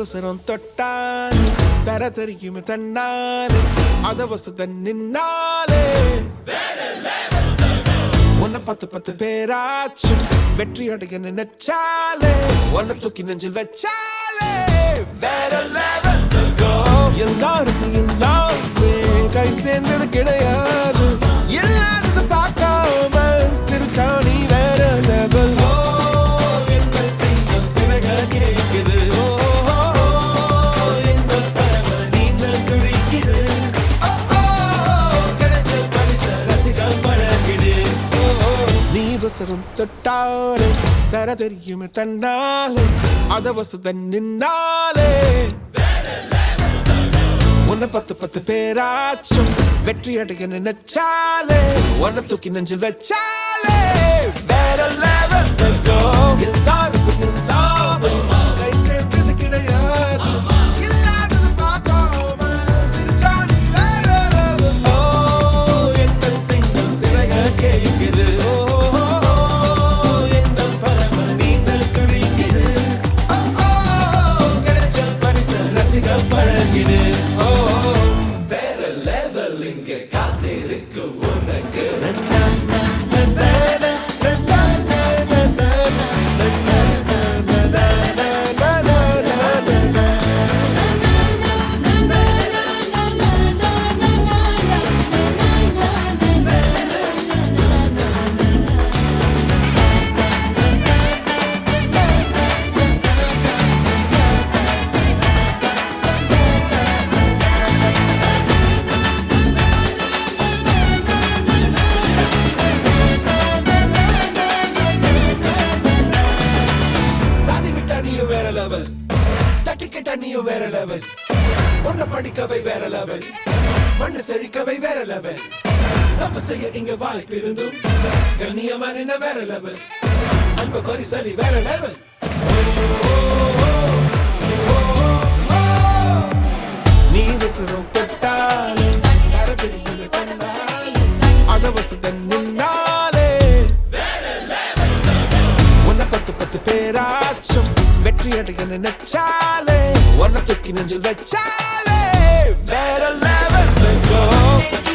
உசரம் தொட்டாலே தர தெரியுமே தன்னாலே அத வசத நின்னாலே உன்னை பத்து பத்து பேராச்சும் வெற்றி அடைய நினைச்சாலே உன்னை தூக்கி நெஞ்சில் வச்சாலே வேற லெவல் சொர்க்கம் எல்லாருக்கும் எல்லாமே கை சேர்ந்தது கிடையாது இல்லாதது பார்க்காம சிரிச்சா நீ வேற லெவல் ஓ என்ன செய்ய சிறக கேக்குது ஓ எங்கள் பறவை நீந்தல் துடிக்குது ஓ, ஓ, கிடைச்ச பரிசு ரசிக பழகிடு ஓ, ஓ, நீ வசரம் தொட்டாலே தர தெரியுமே தன்னாலே அத வசத நின்னாலே உன்னை பத்து பத்து பேராச்சும் வெற்றி அடைய நினைச்சாலே உன்னை தூக்கி நெஞ்சில் வச்சாலே வேற லெவல் சொர்க்கம் எல்லாருக்கும் எல்லாமே கை சேர்ந்தது கிடையாது இல்லாதது பார்க்காம சிரிச்சா நீ வேற level. ஓ, என்ன சிங்கம் சிறக கேட்குது ஓ, எங்கள் பறவை நீந்தல் துடிக்குது ஓ, ஓ, கிடைச்ச பரிசு ரசிக பழகிடு ஓ வேற லெவல் இங்க காத்திருக்கு உனக்கு சாதி விட்டா நீயும் வேற லெவல் தட்டி கிட்டா நீயும் வேற லெவல் பொண்ண படிக்கவை வேற லெவல் மண்ணு செழிக்கவை வேற லெவல் தப்பு செய்ய இங்க வாய்ப்பு இருந்தும் கண்ணியமா நின்ன வேற லெவல் அன்பு பரிசலி வேற லெவல் நீ விசிறும் தொட்டாலே தர தெரியுமே தன்னாலே அத வசத நின்னாலே உன்னை பத்து பத்து பேராச்சும் வெற்றி அடைய நினைச்சாலே உன்னை தூக்கி நெஞ்சில் வச்சாலே வேற லெவல் சொர்க்கம்